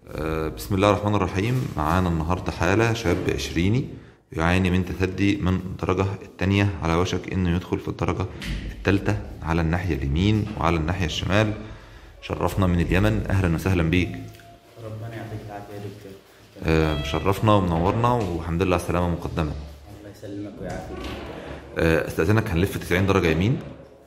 آه، بسم الله الرحمن الرحيم معانا النهاردة حالة شاب عشريني يعاني من تثدي من الدرجة التانية على وشك انه يدخل في الدرجة التالتة على الناحية اليمين وعلى الناحية الشمال شرفنا من اليمن اهلا وسهلا بيك ربنا يعطيك العافية يا دكتور آه، مشرفنا ومنورنا والحمد لله على السلامة مقدما الله يسلمك ويعافيك آه، استاذنك هنلف 90 درجة يمين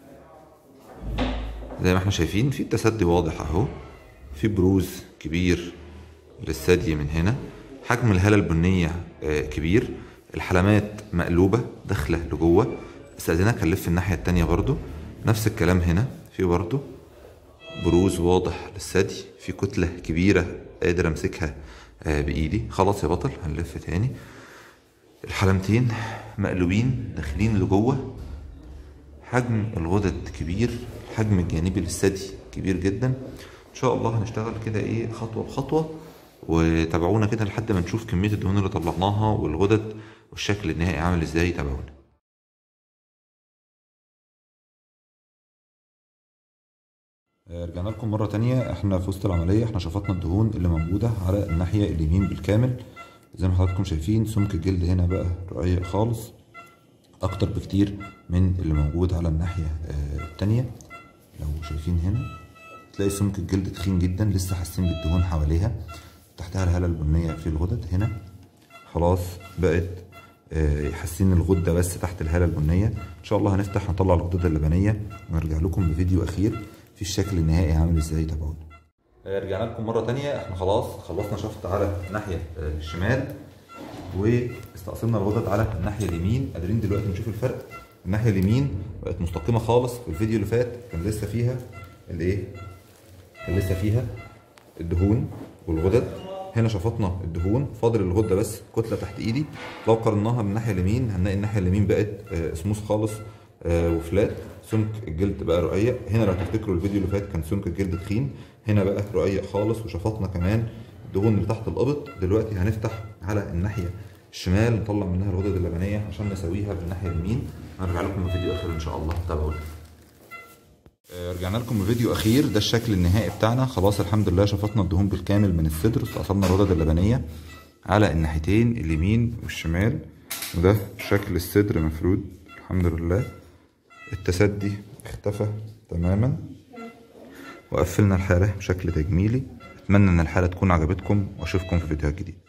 زي ما احنا شايفين في التسدي واضح اهو في بروز كبير للثدي من هنا حجم الهالة البنية آه، كبير الحلمات مقلوبة داخلة لجوه استاذنك هنلف الناحية التانية برضو نفس الكلام هنا في برضو بروز واضح للثدي في كتلة كبيرة قادر امسكها آه، بايدي خلاص يا بطل هنلف تاني الحلمتين مقلوبين داخلين لجوه حجم الغدد كبير الحجم الجانبي للثدي كبير جدا ان شاء الله هنشتغل كده ايه خطوه بخطوه وتابعونا كده لحد ما نشوف كميه الدهون اللي طلعناها والغدد والشكل النهائي عامل ازاي تابعونا رجعنا لكم مرة تانية احنا في وسط العملية احنا شفطنا الدهون اللي موجودة على الناحية اليمين بالكامل زي ما حضراتكم شايفين سمك الجلد هنا بقى رقيق خالص اكتر بكتير من اللي موجود على الناحية آه، التانية لو شايفين هنا تلاقي سمك الجلد تخين جدا لسه حاسين بالدهون حواليها تحتها الهالة البنية في الغدد هنا خلاص بقت آه، حاسين الغدة بس تحت الهالة البنية ان شاء الله هنفتح نطلع الغدد اللبنية ونرجع لكم بفيديو اخير في الشكل النهائي عامل ازاي تابعونا رجعنا لكم مرة تانية احنا خلاص خلصنا شفط على الناحية آه، الشمال واستأصلنا الغدد على الناحية اليمين قادرين دلوقتي نشوف الفرق الناحية اليمين بقت مستقيمة خالص في الفيديو اللي فات كان لسه فيها الايه كان لسه فيها الدهون والغدد هنا شفطنا الدهون فاضل الغده بس كتله تحت ايدي لو قارناها بالناحيه اليمين هنلاقي الناحيه اليمين بقت آه، سموث خالص آه، وفلات سمك الجلد بقى رقيق هنا لو تفتكروا الفيديو اللي فات كان سمك الجلد تخين هنا بقى رقيق خالص وشفطنا كمان الدهون اللي تحت الابط دلوقتي هنفتح على الناحيه الشمال نطلع منها الغدد اللبنيه عشان نسويها بالناحيه اليمين هنرجع لكم بفيديو اخر ان شاء الله تابعونا آه، رجعنا لكم بفيديو اخير ده الشكل النهائي بتاعنا خلاص الحمد لله شفطنا الدهون بالكامل من الصدر استأصلنا الغدد اللبنيه على الناحيتين اليمين والشمال وده شكل الصدر مفرود الحمد لله التسدي اختفى تماما وقفلنا الحالة بشكل تجميلي اتمنى ان الحالة تكون عجبتكم واشوفكم في فيديوهات جديدة